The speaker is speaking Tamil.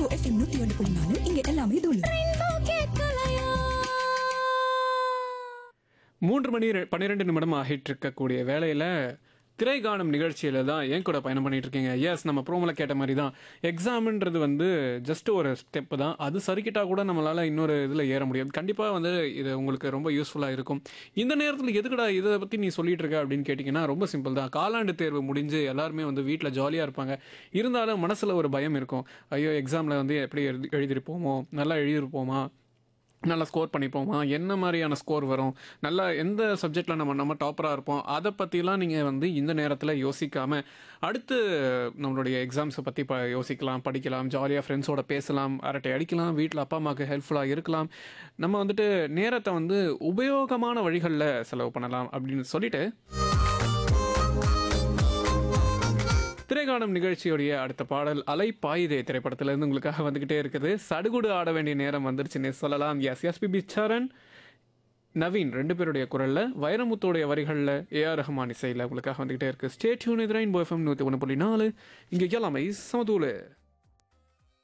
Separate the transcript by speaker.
Speaker 1: ரெயின்போ எஃப்எம் நூத்தி ஒன்று புள்ளி நாலு இங்க எல்லாமே தூளு
Speaker 2: மூன்று மணி ரெ- பன்னிரெண்டு நிமிடம் ஆகிட்டு இருக்கக்கூடிய வேலையில் திரை காணும் நிகழ்ச்சியில் தான் ஏன் கூட பயணம் பண்ணிட்டு இருக்கீங்க எஸ் நம்ம ப்ரோமில் கேட்ட மாதிரி தான் எக்ஸாம்ன்றது வந்து ஜஸ்ட் ஒரு ஸ்டெப்பு தான் அது சரிக்கிட்டா கூட நம்மளால் இன்னொரு இதில் ஏற முடியும் கண்டிப்பாக வந்து இது உங்களுக்கு ரொம்ப யூஸ்ஃபுல்லாக இருக்கும் இந்த நேரத்தில் எதுக்குடா இதை பற்றி நீ சொல்லிட்டு இருக்க அப்படின்னு கேட்டிங்கன்னா ரொம்ப சிம்பிள் தான் காலாண்டு தேர்வு முடிஞ்சு எல்லாருமே வந்து வீட்டில் ஜாலியாக இருப்பாங்க இருந்தாலும் மனசில் ஒரு பயம் இருக்கும் ஐயோ எக்ஸாமில் வந்து எப்படி எழுதி எழுதிருப்போமோ நல்லா எழுதிருப்போமா நல்லா ஸ்கோர் பண்ணிப்போமா என்ன மாதிரியான ஸ்கோர் வரும் நல்லா எந்த சப்ஜெக்டில் நம்ம நம்ம டாப்பராக இருப்போம் அதை பற்றிலாம் நீங்கள் வந்து இந்த நேரத்தில் யோசிக்காமல் அடுத்து நம்மளுடைய எக்ஸாம்ஸை பற்றி ப யோசிக்கலாம் படிக்கலாம் ஜாலியாக ஃப்ரெண்ட்ஸோட பேசலாம் அரட்டை அடிக்கலாம் வீட்டில் அப்பா அம்மாவுக்கு ஹெல்ப்ஃபுல்லாக இருக்கலாம் நம்ம வந்துட்டு நேரத்தை வந்து உபயோகமான வழிகளில் செலவு பண்ணலாம் அப்படின்னு சொல்லிட்டு திரைக்காணும் நிகழ்ச்சியுடைய அடுத்த பாடல் அலை பாயுதே திரைப்படத்திலிருந்து உங்களுக்காக வந்துகிட்டே இருக்குது சடுகுடு ஆட வேண்டிய நேரம் வந்துருச்சுன்னு சொல்லலாம் எஸ் எஸ்பிபி சரண் நவீன் ரெண்டு பேருடைய குரல்ல வைரமுத்தோடைய வரிகளில் ஏஆர் ரஹ்மான் இசையில் உங்களுக்காக வந்துகிட்டே இருக்கு ஸ்டேட் யூனிட் ரெயின் போஃபம் நூற்றி ஒன்று புள்ளி நாலு இங்கே எல்லாமே சமதூளு